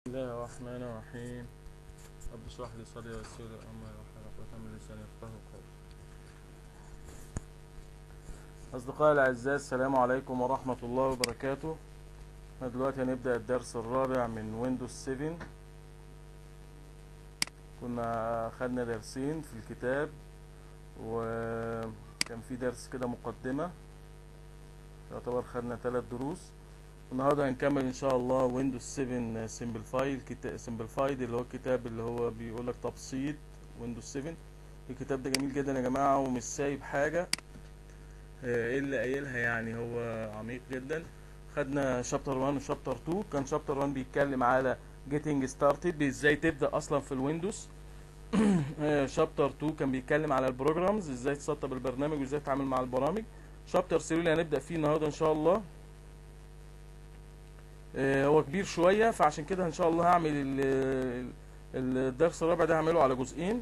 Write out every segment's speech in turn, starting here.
بسم الله الرحمن الرحيم رب اشرح لي صدري ويسر لي امري واحلل عقدة من لساني يفقهوا قولي اصدقائي الاعزاء السلام عليكم ورحمة الله وبركاته احنا دلوقتي هنبدأ الدرس الرابع من ويندوز 7 كنا خدنا درسين في الكتاب وكان في درس كده مقدمة يعتبر خدنا ثلاث دروس النهارده هنكمل ان شاء الله ويندوز 7 سمبلفاي الكتاب سمبلفايد اللي هو الكتاب اللي هو بيقول لك تبسيط ويندوز 7 الكتاب ده جميل جدا يا جماعه ومش سايب حاجه آه، ايه اللي قايلها يعني هو عميق جدا خدنا شابتر 1 وشابتر 2 كان شابتر 1 بيتكلم على جيتنج ستارتد ازاي تبدا اصلا في الويندوز شابتر 2 كان بيتكلم على البروجرامز ازاي تسطب البرنامج وازاي تتعامل مع البرامج شابتر 3 اللي هنبدا فيه النهارده ان شاء الله آه، هو كبير شوية فعشان كده ان شاء الله هعمل ال- ال- الدرس الرابع ده هعمله على جزئين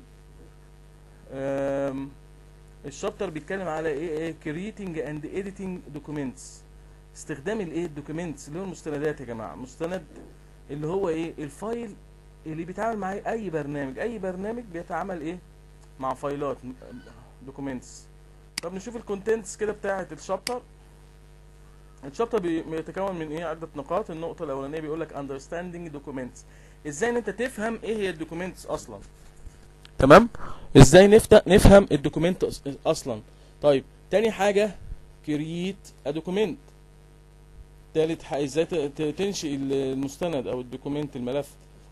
آم، الشابتر بيتكلم على ايه ايه creating and editing documents استخدام الايه الدوكيومنتس اللي هو المستندات يا جماعة مستند اللي هو ايه الفايل اللي بيتعامل معاه اي برنامج اي برنامج بيتعامل ايه مع فايلات دوكيومنتس طب نشوف الكونتنتس كده بتاعة الشابتر الشابتر بي- بيتكون من ايه عده نقاط النقطه الاولانيه بيقول لك understanding documents ازاي ان انت تفهم ايه هي الدوكيومنتس اصلا تمام ازاي نفتح نفهم الدوكيومنت أص- اصلا طيب تاني حاجه create a document تالت حاجه ازاي ت- ت- تنشئ ال- المستند او الدوكيومنت الملف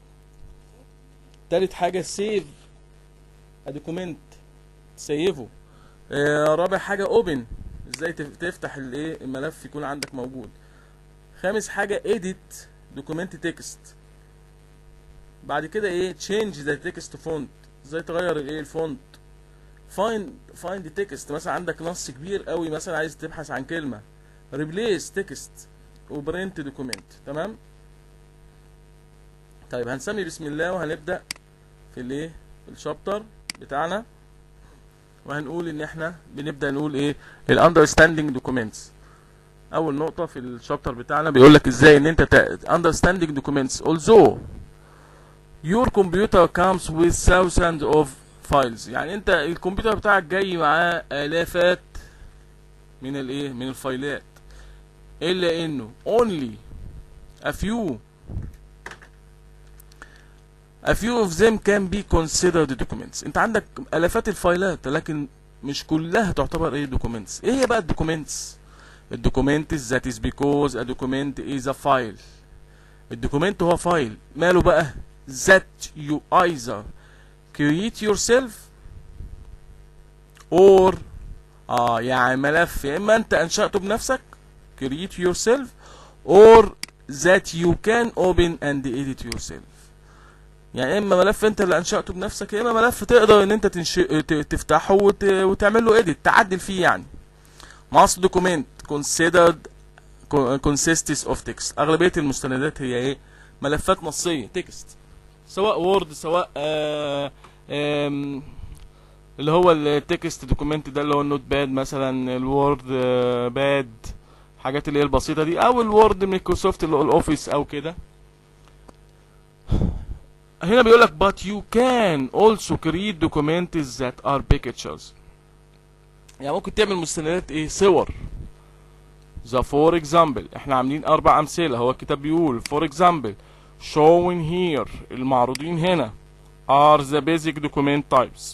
تالت حاجه save a document تسيفه آه، رابع حاجه open ازاي تف- تفتح الايه الملف يكون عندك موجود خامس حاجه edit document text بعد كده ايه change the text font ازاي تغير الايه الفونت find find text مثلا عندك نص كبير قوي مثلا عايز تبحث عن كلمه replace text وبرنت دوكيمنت تمام طيب هنسمي بسم الله وهنبدا في الايه في الشابتر بتاعنا وهنقول ان احنا بنبدا نقول ايه الاندرستاندينج دوكيومنتس اول نقطه في الشابتر بتاعنا بيقول لك ازاي ان انت اندرستاندينج دوكيومنتس although your computer comes with thousands of files يعني انت الكمبيوتر بتاعك جاي معاه الافات من الايه من الفايلات الا انه only a few a few of them can be considered documents انت عندك الافات الفايلات لكن مش كلها تعتبر ايه documents ايه هي بقى الدوكيومنتس الدوكيومنتس that is because a document is a file الدوكيومنت هو فايل ماله بقى that you either create yourself or اه يعني ملف يا اما انت انشأته بنفسك create yourself or that you can open and edit yourself يعني اما ملف انت اللي انشأته بنفسك يا اما ملف تقدر ان انت تنشئ ت- تفتحه وت... وتعمل له edit تعدل فيه يعني must document considered co- consists of text اغلبيه المستندات هي ايه ملفات نصيه تكست سواء وورد سواء آه آم، اللي هو التكست دوكيمنت ده اللي هو النوت باد مثلا الوورد آه، باد الحاجات اللي هي البسيطه دي او الوورد مايكروسوفت اللي هو الاوفيس او كده هنا بيقول لك but you can also create documents that are pictures يعني ممكن تعمل مستندات ايه صور the for example احنا عاملين اربع امثله هو الكتاب بيقول for example showing here المعروضين هنا are the basic document types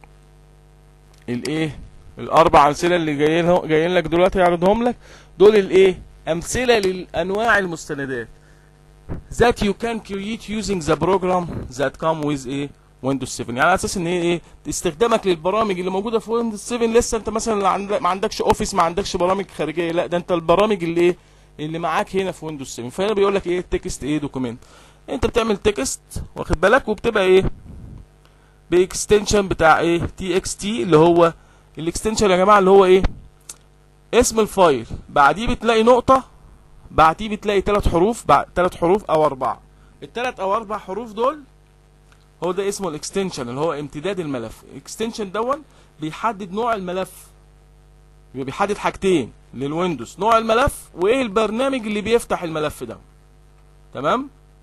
الايه الاربع امثله اللي جايين جايين لك دلوقتي يعرضهم لك دول الايه امثله للانواع المستندات that you can create using the program that come with ايه ويندوز 7 يعني على اساس ان هي ايه استخدامك للبرامج اللي موجوده في ويندوز 7 لسه انت مثلا عند- ما عندكش اوفيس ما عندكش برامج خارجيه لا ده انت البرامج اللي ايه اللي معاك هنا في ويندوز 7 فهنا بيقول لك ايه تكست ايه دوكيمنت انت بتعمل تكست واخد بالك وبتبقى ايه باكستنشن بتاع ايه تي اكس تي اللي هو الاكستنشن يا جماعه اللي هو ايه اسم الفايل بعديه بتلاقي نقطه بعديه بتلاقي ثلاث حروف بعد ثلاث حروف او اربعه الثلاث او اربع حروف دول هو ده اسمه الاكستنشن اللي هو امتداد الملف الاكستنشن دون بيحدد نوع الملف يبقى بيحدد حاجتين للويندوز نوع الملف وايه البرنامج اللي بيفتح الملف ده تمام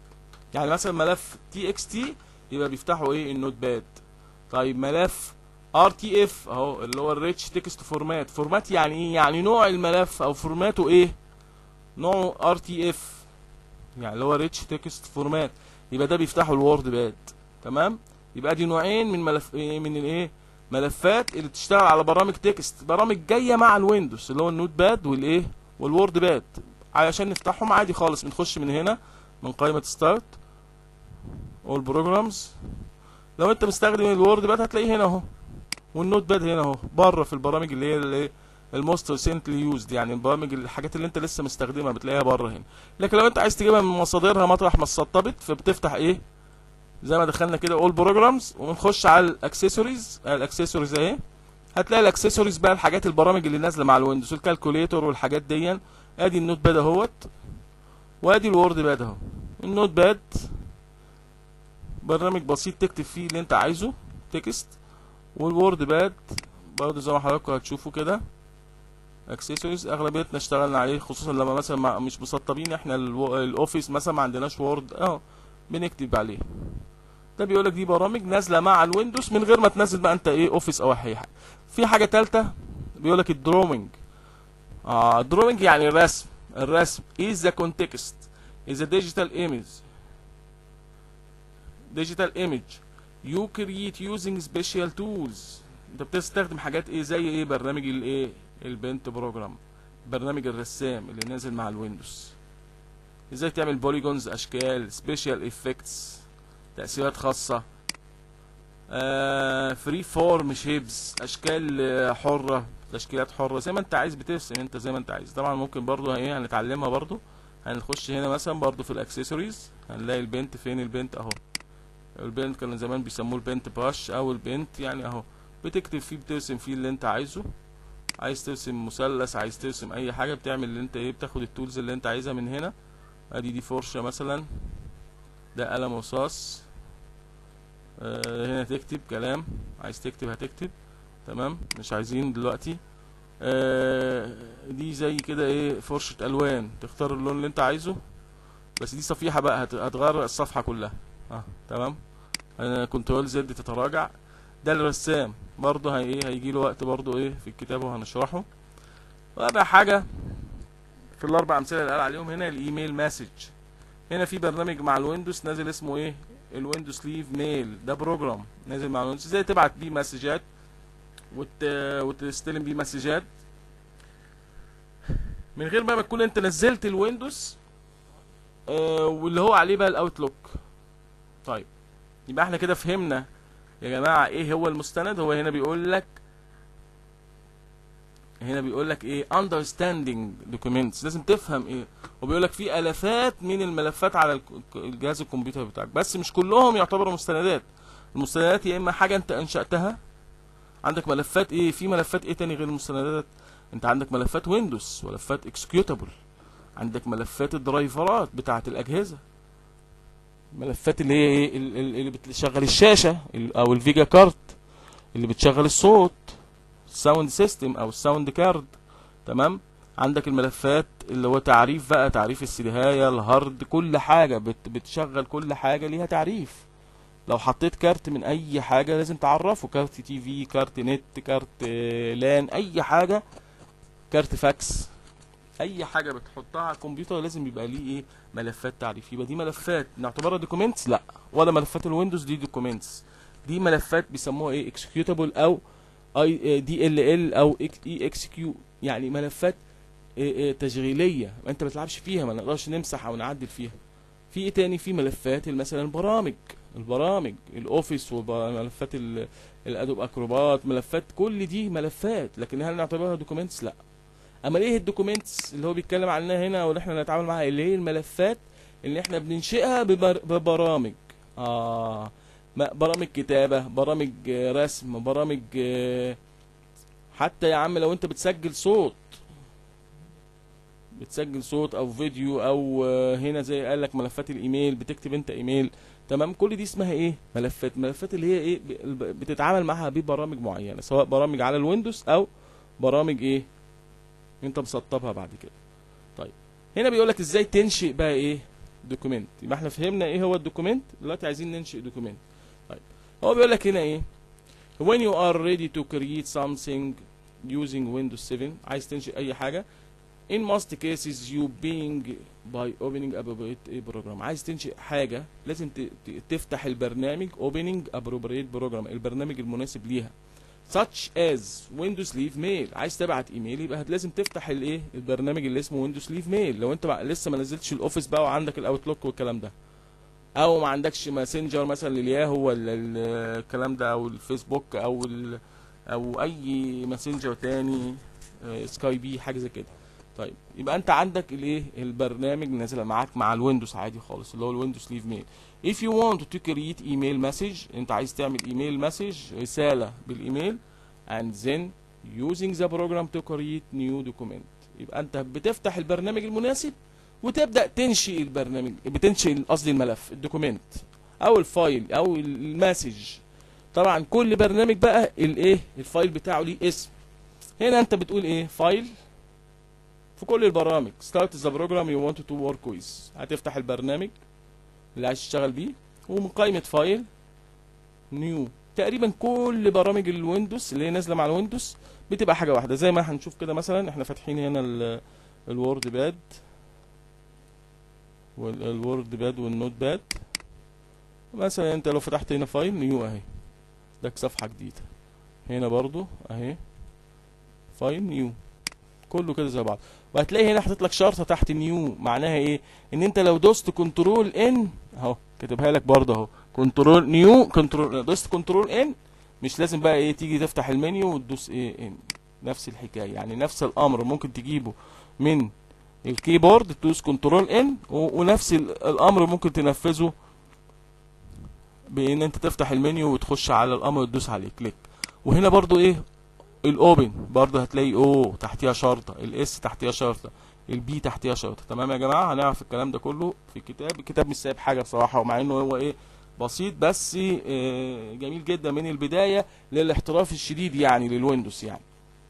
يعني مثلا ملف تي اكس تي يبقى بيفتحوا ايه النوت باد طيب ملف ار تي اف اهو اللي هو الريتش تكست فورمات فورمات يعني ايه يعني نوع الملف او فورماته ايه نوعه ار تي اف يعني اللي هو ريتش تكست فورمات يبقى ده بيفتحوا الوورد باد تمام يبقى دي نوعين من ملف إيه من الايه ملفات اللي بتشتغل على برامج تكست برامج جايه مع الويندوز اللي هو النوت باد والايه والوورد باد علشان نفتحهم عادي خالص بنخش من هنا من قائمه ستارت اول بروجرامز لو انت مستخدم الوورد باد هتلاقيه هنا اهو والنوت باد هنا اهو بره في البرامج اللي هي اللي الموست ريسنتلي يوزد يعني البرامج الحاجات اللي انت لسه مستخدمها بتلاقيها بره هنا لكن لو انت عايز تجيبها من مصادرها مطرح ما اتسطبت فبتفتح ايه زي ما دخلنا كده اول بروجرامز ونخش على الاكسسوارز الاكسسوارز اهي هتلاقي الاكسسوارز بقى الحاجات البرامج اللي نازله مع الويندوز الكالكوليتور والحاجات دي ادي النوت باد اهوت وادي الوورد باد اهو النوت باد برنامج بسيط تكتب فيه اللي انت عايزه تكست والوورد باد برضه زي ما حضراتكم هتشوفوا كده اكسسوارز اغلبيتنا اشتغلنا عليه خصوصا لما مثلا ما مش مسطبين احنا الو- الاوفيس مثلا ما عندناش وورد اه بنكتب عليه ده بيقول لك دي برامج نازله مع الويندوز من غير ما تنزل بقى انت ايه اوفيس او اي حاجه في حاجه ثالثه بيقول لك الدروينج اه الدروينج يعني الرسم الرسم is the context is a digital image digital image you create using special tools انت بتستخدم حاجات ايه زي ايه برنامج الايه البنت بروجرام برنامج الرسام اللي نازل مع الويندوز ازاي تعمل بوليجونز اشكال سبيشال افكتس تأثيرات خاصة فري فورم شيبس اشكال آه، حرة تشكيلات حرة زي ما انت عايز بترسم انت زي ما انت عايز طبعا ممكن برضو ايه هنتعلمها برضو هنخش هنا مثلا برضو في الاكسسوارز هنلاقي البنت فين البنت اهو البنت كانوا زمان بيسموه البنت براش او البنت يعني اهو بتكتب فيه بترسم فيه اللي انت عايزه عايز ترسم مثلث عايز ترسم اي حاجه بتعمل اللي انت ايه بتاخد التولز اللي انت عايزها من هنا ادي دي فرشه مثلا ده قلم رصاص آه هنا تكتب كلام عايز تكتب هتكتب تمام مش عايزين دلوقتي آه دي زي كده ايه فرشة الوان تختار اللون اللي انت عايزه بس دي صفيحة بقى هت- هتغير الصفحة كلها اه تمام انا كنترول زد تتراجع ده الرسام برضه هي ايه هيجي له وقت برضه ايه في الكتاب وهنشرحه رابع حاجة في الاربع امثله اللي قال عليهم هنا الايميل مسج هنا في برنامج مع الويندوز نازل اسمه ايه الويندوز ليف ميل ده بروجرام نازل مع الويندوز ازاي تبعت بيه مسجات وت... وتستلم بيه مسجات من غير ما تكون انت نزلت الويندوز آه واللي هو عليه بقى الاوتلوك طيب يبقى احنا كده فهمنا يا جماعه ايه هو المستند هو هنا بيقول لك هنا بيقول لك ايه understanding documents لازم تفهم ايه وبيقول لك في الافات من الملفات على الك- الجهاز الكمبيوتر بتاعك بس مش كلهم يعتبروا مستندات المستندات يا اما حاجه انت انشاتها عندك ملفات ايه في ملفات ايه تاني غير المستندات انت عندك ملفات ويندوز ملفات اكسكيوتابل عندك ملفات الدرايفرات بتاعه الاجهزه ملفات اللي هي ايه ال- ال- اللي بتشغل الشاشه ال- او الفيجا كارت اللي بتشغل الصوت الساوند سيستم او الساوند كارد تمام عندك الملفات اللي هو تعريف بقى تعريف السيدهاية الهارد كل حاجة بت بتشغل كل حاجة ليها تعريف لو حطيت كارت من اي حاجة لازم تعرفه كارت تي في كارت نت كارت آه، لان اي حاجة كارت فاكس اي حاجة بتحطها على الكمبيوتر لازم يبقى ليه ايه ملفات تعريف يبقى دي ملفات نعتبرها دوكيومنتس لا ولا ملفات الويندوز دي دوكيومنتس دي ملفات بيسموها ايه اكسكيوتابل او اي دي ال ال او اي اكس كيو يعني ملفات إيه إيه تشغيليه ما انت ما تلعبش فيها ما نقدرش نمسح او نعدل فيها في ايه تاني في ملفات مثلا البرامج البرامج الاوفيس وملفات ال- الادوب اكروبات ملفات كل دي ملفات لكن هل نعتبرها دوكيومنتس لا اما ايه الدوكيومنتس اللي هو بيتكلم عنها هنا واللي احنا نتعامل معاها اللي هي الملفات اللي احنا بننشئها ببر- ببرامج اه ما- برامج كتابة برامج آه، رسم برامج آه، حتى يا عم لو انت بتسجل صوت بتسجل صوت او فيديو او آه، هنا زي قال لك ملفات الايميل بتكتب انت ايميل تمام كل دي اسمها ايه ملفات ملفات اللي هي ايه ب- بتتعامل معاها ببرامج معينه سواء برامج على الويندوز او برامج ايه انت مسطبها بعد كده طيب هنا بيقول لك ازاي تنشئ بقى ايه دوكيمنت يبقى احنا فهمنا ايه هو الدوكيمنت دلوقتي عايزين ننشئ دوكيمنت طيب هو بيقول لك هنا ايه when you are ready to create something using Windows 7 عايز تنشئ اي حاجه in most cases you being by opening appropriate program عايز تنشئ حاجه لازم ت- ت- تفتح البرنامج opening appropriate program البرنامج المناسب ليها such as Windows Leave Mail عايز تبعت ايميل يبقى هت- لازم تفتح الايه البرنامج اللي اسمه Windows Leave Mail لو انت بقى لسه ما نزلتش الاوفيس بقى وعندك الاوتلوك والكلام ده او ما عندكش ماسنجر مثلا للياهو ولا ال- الكلام ده او الفيسبوك او ال او اي ماسنجر تاني آه، سكاي بي حاجه زي كده طيب يبقى انت عندك الايه البرنامج نازل معاك مع الويندوز عادي خالص اللي هو الويندوز ليف ميل if you want to create email message انت عايز تعمل ايميل مسج رساله بالايميل and then using the program to create new document يبقى انت بتفتح البرنامج المناسب وتبدا تنشئ البرنامج بتنشئ قصدي الملف الدوكيمنت او الفايل او المسج طبعا كل برنامج بقى الايه الفايل بتاعه ليه اسم هنا انت بتقول ايه فايل في كل البرامج start the program you want to work with هتفتح البرنامج اللي عايز تشتغل بيه ومن قائمة فايل نيو تقريبا كل برامج الويندوز اللي هي نازلة مع الويندوز بتبقى حاجة واحدة زي ما هنشوف كده مثلا احنا فاتحين هنا ال- الوورد باد والوورد باد والنوت باد مثلا انت لو فتحت هنا فايل نيو اهي ده صفحة جديدة هنا برضو اهي فايل نيو كله كده زي بعض وهتلاقي هنا حاطط لك شرطه تحت نيو معناها ايه ان انت لو دوست كنترول ان اهو كاتبها لك برضه اهو كنترول نيو كنترول دوست كنترول ان مش لازم بقى ايه تيجي تفتح المنيو وتدوس ايه ان نفس الحكايه يعني نفس الامر ممكن تجيبه من الكيبورد تدوس كنترول ان ونفس ال- الامر ممكن تنفذه بان انت تفتح المنيو وتخش على الامر وتدوس عليه كليك وهنا برضو ايه الاوبن برضه هتلاقي او تحتيها شرطه الاس تحتيها شرطه البي تحتيها شرطه تمام يا جماعه هنعرف الكلام ده كله في الكتاب الكتاب مش سايب حاجه بصراحه ومع انه هو ايه بسيط بس آه، جميل جدا من البدايه للاحتراف الشديد يعني للويندوز يعني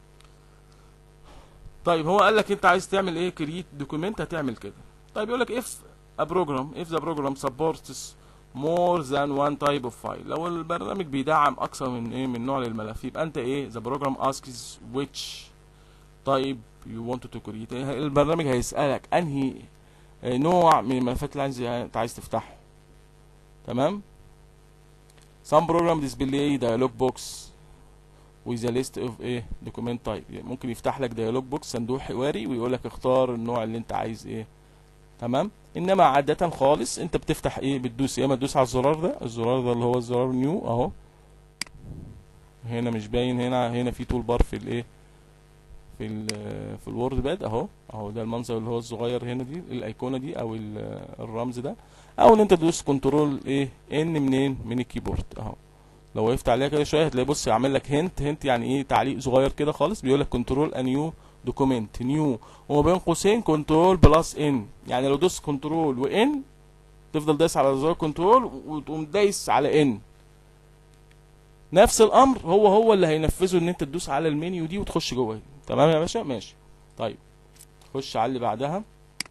طيب هو قال لك انت عايز تعمل ايه كريت دوكيمنت هتعمل كده طيب يقول لك if a program if the program supports more than one type of file لو البرنامج بيدعم اكثر من ايه من نوع للملف يبقى انت ايه the program asks which type you want to create إيه البرنامج هيسألك انهي آه، نوع من الملفات اللي عايز انت عايز تفتحه تمام some program display dialog box with a list of ايه document type يعني ممكن يفتح لك dialog box صندوق حواري ويقول لك اختار النوع اللي انت عايز ايه تمام انما عادة خالص انت بتفتح ايه بتدوس يا اما تدوس على الزرار ده الزرار ده اللي هو الزرار نيو اهو هنا مش باين هنا هنا في تول بار في الايه في ال في الوورد باد اهو اهو ده المنظر اللي هو الصغير هنا دي الايقونه دي او ال- الرمز ده او ان انت تدوس كنترول ايه ان منين من الكيبورد اهو لو وقفت عليها كده شويه هتلاقي بص عامل لك هنت هنت يعني ايه تعليق صغير كده خالص بيقول لك كنترول ا نيو دوكيمنت نيو وما بين قوسين كنترول بلس ان يعني لو دوس كنترول وان تفضل دايس على زرار كنترول وتقوم دايس على ان نفس الامر هو هو اللي هينفذه ان انت تدوس على المنيو دي وتخش جوه تمام يا باشا ماشي طيب خش على اللي بعدها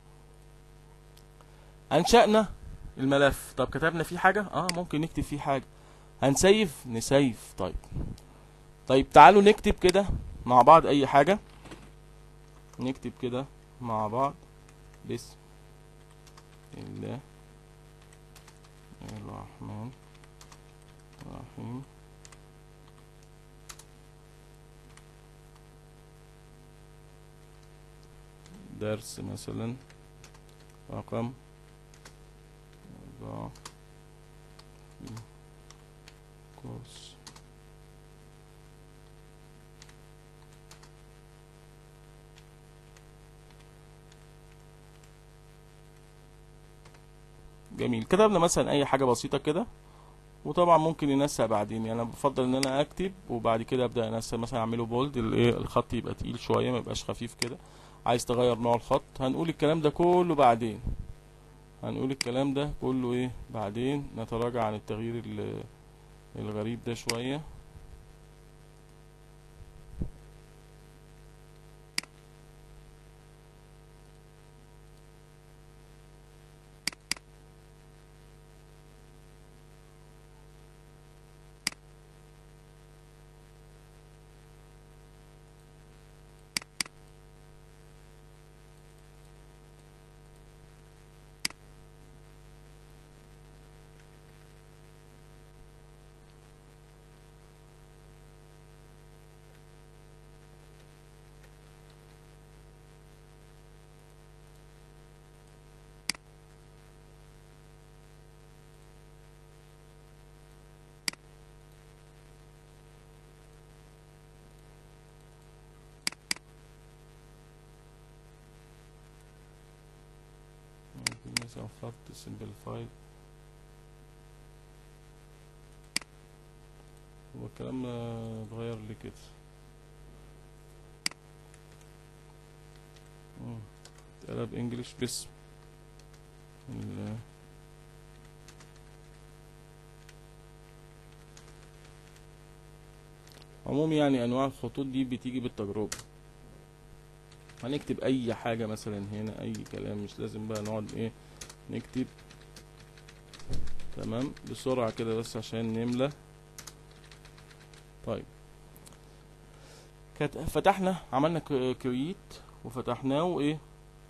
انشأنا الملف طب كتبنا فيه حاجة اه ممكن نكتب فيه حاجة هنسيف نسيف طيب طيب تعالوا نكتب كده مع بعض اي حاجة نكتب كده مع بعض بسم الله الرحمن الرحيم درس مثلا رقم أربعة في كورس جميل كتبنا مثلا اي حاجه بسيطه كده وطبعا ممكن ينسق بعدين يعني انا بفضل ان انا اكتب وبعد كده ابدا انسق مثلا اعمله بولد الايه الخط يبقى تقيل شويه ما يبقاش خفيف كده عايز تغير نوع الخط هنقول الكلام ده كله بعدين هنقول الكلام ده كله ايه بعدين نتراجع عن التغيير ال- الغريب ده شويه انفرت سمبليفاي هو الكلام آه، اتغير ليه كده مم. اتقلب انجلش باسم ال- عموم يعني انواع الخطوط دي بتيجي بالتجربة هنكتب اي حاجة مثلا هنا اي كلام مش لازم بقى نقعد ايه نكتب تمام بسرعة كده بس عشان نملى طيب كت... فتحنا عملنا كرييت وفتحناه وايه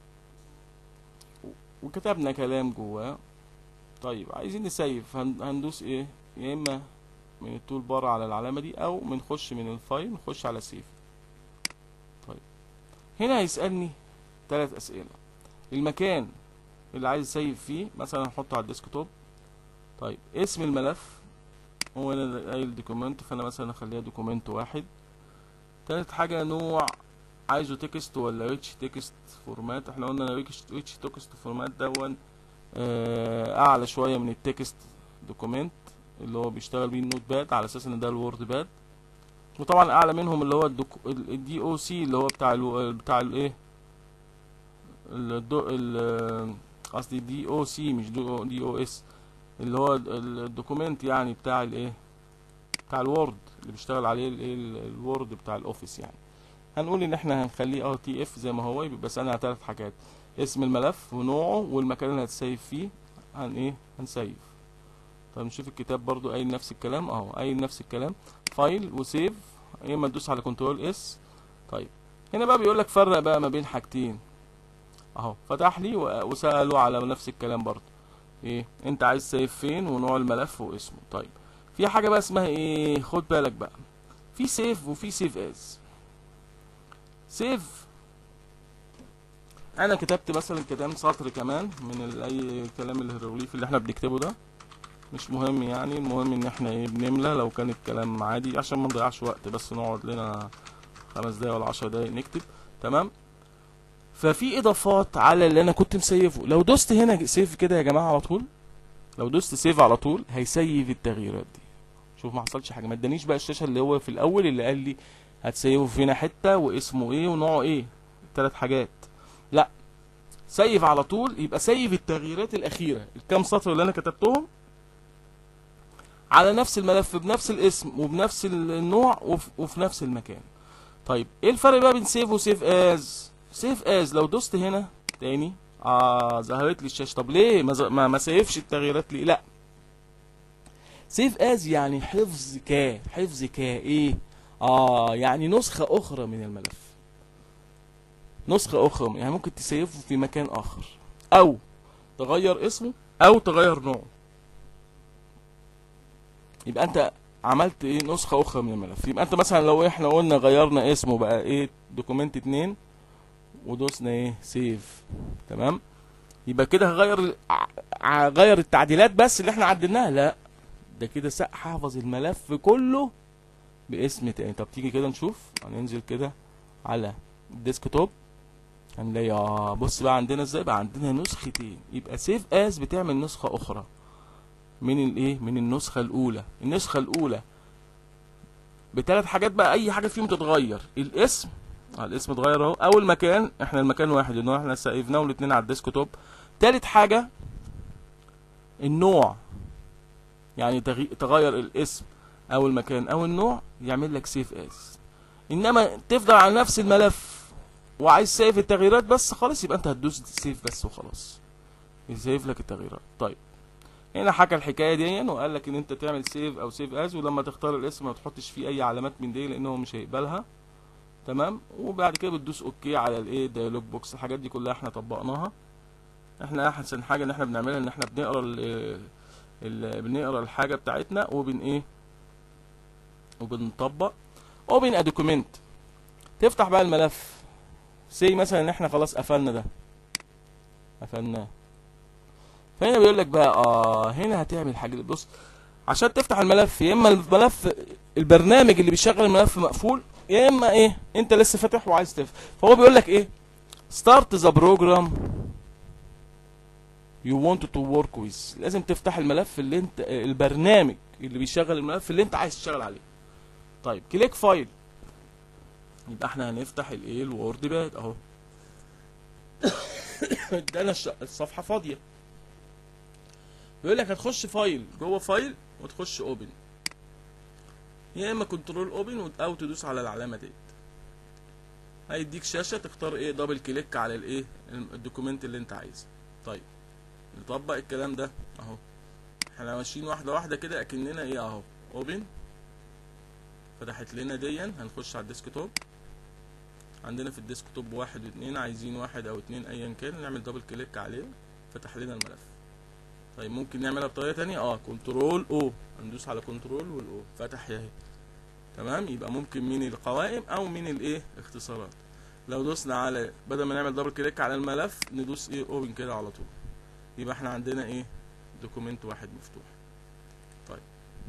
و- وكتبنا كلام جواه طيب عايزين نسيف هن... هندوس ايه يا اما من التول بار على العلامة دي او بنخش من الفايل نخش على سيف طيب هنا هيسألني ثلاث اسئلة المكان اللي عايز اسيف فيه مثلا هحطه على الديسكتوب طيب اسم الملف هو انا قايل دوكيمنت فانا مثلا اخليها دوكيمنت واحد تالت حاجة نوع عايزه تكست ولا ريتش تكست فورمات احنا قلنا ريتش ريتش تكست فورمات دون آه، اعلى شوية من التكست دوكيمنت اللي هو بيشتغل بيه النوت باد على اساس ان ده الوورد باد وطبعا اعلى منهم اللي هو الدي او سي اللي هو بتاع ال بتاع الايه الدو- ال- قصدي دي او سي مش دي او اس اللي هو ال- الدوكيمنت يعني بتاع الايه بتاع الوورد اللي بيشتغل عليه الايه ال- الوورد بتاع الاوفيس يعني هنقول ان احنا هنخليه ار تي اف زي ما هو يبقى بس انا ثلاث حاجات اسم الملف ونوعه والمكان اللي هتسيف فيه هن ايه هنسيف طب نشوف الكتاب برضو قايل نفس الكلام اهو قايل نفس الكلام فايل وسيف يا اما تدوس على كنترول اس طيب هنا بقى بيقول لك فرق بقى ما بين حاجتين اهو فتح لي و- وسأله على نفس الكلام برضو ايه انت عايز سيف فين ونوع الملف واسمه طيب في حاجه بقى اسمها ايه خد بالك بقى في سيف وفي سيف از سيف انا كتبت مثلا كلام سطر كمان من ال- اي كلام الهيروغليفي اللي احنا بنكتبه ده مش مهم يعني المهم ان احنا ايه بنملى لو كان الكلام عادي عشان ما نضيعش وقت بس نقعد لنا خمس دقايق ولا عشر دقايق نكتب تمام ففي اضافات على اللي انا كنت مسيفه لو دوست هنا سيف كده يا جماعه على طول لو دوست سيف على طول هيسيف التغييرات دي شوف ما حصلش حاجه ما ادانيش بقى الشاشه اللي هو في الاول اللي قال لي هتسيفه فينا حته واسمه ايه ونوعه ايه ثلاث حاجات لا سيف على طول يبقى سيف التغييرات الاخيره الكام سطر اللي انا كتبتهم على نفس الملف بنفس الاسم وبنفس النوع وف- وفي نفس المكان طيب ايه الفرق بقى بين سيف وسيف از سيف از لو دوست هنا تاني اه ظهرت لي الشاشه طب ليه ما ز- ما, ما سيفش التغييرات ليه لا سيف از يعني حفظ ك حفظ ك ايه اه يعني نسخه اخرى من الملف نسخه اخرى يعني ممكن تسيفه في مكان اخر او تغير اسمه او تغير نوعه يبقى انت عملت ايه نسخه اخرى من الملف يبقى انت مثلا لو احنا قلنا غيرنا اسمه بقى ايه دوكيمنت اتنين ودوسنا ايه سيف تمام يبقى كده هغير ال- ع- ع- غير التعديلات بس اللي احنا عدلناها لا ده كده سق حافظ الملف كله باسم تاني طب تيجي كده نشوف هننزل كده على الديسكتوب هنلاقي اه بص بقى عندنا ازاي بقى عندنا نسختين يبقى سيف از بتعمل نسخه اخرى من الايه من النسخه الاولى النسخه الاولى بثلاث حاجات بقى اي حاجه فيهم تتغير الاسم اه الاسم اتغير اهو او المكان احنا المكان واحد ان هو احنا سيفناه الاثنين على الديسكتوب تالت حاجه النوع يعني تغي... تغير الاسم او المكان او النوع يعمل لك سيف از انما تفضل على نفس الملف وعايز سيف التغييرات بس خالص يبقى انت هتدوس سيف بس وخلاص يسيف لك التغييرات طيب هنا حكى الحكايه دي وقال لك ان انت تعمل سيف او سيف از ولما تختار الاسم ما تحطش فيه اي علامات من دي لانه مش هيقبلها تمام وبعد كده بتدوس اوكي على الايه دايلوج بوكس الحاجات دي كلها احنا طبقناها احنا احسن حاجه ان احنا بنعملها ان احنا بنقرا ال ال بنقرا الحاجه بتاعتنا وبن ايه وبنطبق اوبن ا دوكيمنت تفتح بقى الملف سي مثلا ان احنا خلاص قفلنا ده قفلناه فهنا بيقول لك بقى اه هنا هتعمل حاجه بص عشان تفتح الملف يا اما الملف البرنامج اللي بيشغل الملف مقفول يا اما ايه انت لسه فاتح وعايز تفتح فهو بيقول لك ايه ستارت ذا بروجرام you want to work with لازم تفتح الملف اللي انت البرنامج اللي بيشغل الملف اللي انت عايز تشتغل عليه طيب كليك فايل يبقى احنا هنفتح الايه الوورد باد اهو ادانا الش- الصفحه فاضيه بيقول لك هتخش فايل جوه فايل وتخش اوبن يا اما كنترول اوبن او تدوس على العلامه ديت هيديك شاشه تختار ايه دبل كليك على الايه الدوكيمنت اللي انت عايزه طيب نطبق الكلام ده اهو احنا ماشيين واحده واحده كده اكننا ايه اهو اوبن فتحت لنا ديا هنخش على الديسكتوب عندنا في الديسكتوب واحد واتنين عايزين واحد او اتنين ايا كان نعمل دبل كليك عليه فتح لنا الملف طيب ممكن نعملها بطريقه تانية اه كنترول او هندوس على كنترول والاو فتح اهي تمام يبقى ممكن من القوائم او من الايه اختصارات لو دوسنا على بدل ما نعمل دبل كليك على الملف ندوس ايه اوبن كده على طول يبقى احنا عندنا ايه دوكيمنت واحد مفتوح طيب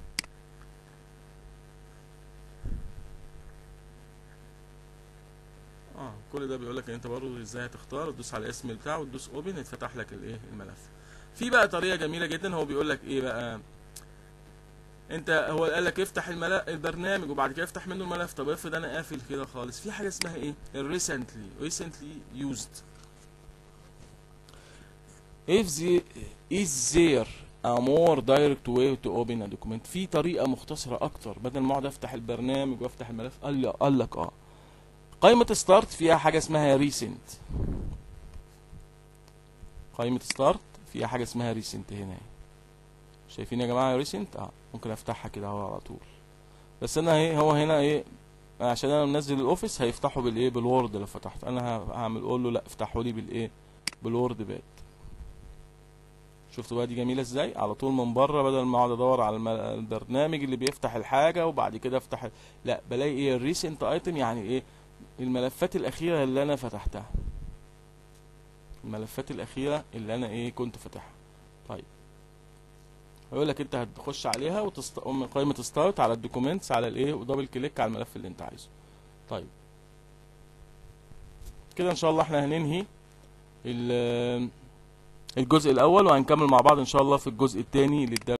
اه كل ده بيقول لك ان انت برضه ازاي هتختار تدوس على الاسم بتاعه وتدوس اوبن يتفتح لك الايه الملف في بقى طريقه جميله جدا هو بيقول لك ايه بقى انت هو قال لك افتح الملف البرنامج وبعد كده افتح منه الملف طب افرض انا قافل كده خالص في حاجه اسمها ايه الريسنتلي ريسنتلي يوزد if the is there a more direct way to open a document في طريقه مختصره اكتر بدل ما اقعد افتح البرنامج وافتح الملف قال لي قال لك اه قائمه ستارت فيها حاجه اسمها ريسنت قائمه ستارت فيها حاجه اسمها ريسنت هنا شايفين يا جماعه ريسنت اه ممكن افتحها كده اهو على طول بس انا ايه هو هنا ايه عشان انا منزل الاوفيس هيفتحه بالايه بالوورد لو فتحت انا ه- هعمل اقول له لا افتحه لي بالايه بالوورد باد شفتوا بقى دي جميله ازاي على طول من بره بدل ما اقعد ادور على الم- البرنامج اللي بيفتح الحاجه وبعد كده افتح لا بلاقي ايه الريسنت ايتم يعني ايه الملفات الاخيره اللي انا فتحتها الملفات الاخيره اللي انا ايه كنت فاتحها طيب هيقول لك انت هتخش عليها وتست... من قائمه ستارت على الدوكيومنتس على الايه ودبل كليك على الملف اللي انت عايزه طيب كده ان شاء الله احنا هننهي ال- الجزء الاول وهنكمل مع بعض ان شاء الله في الجزء الثاني للدرس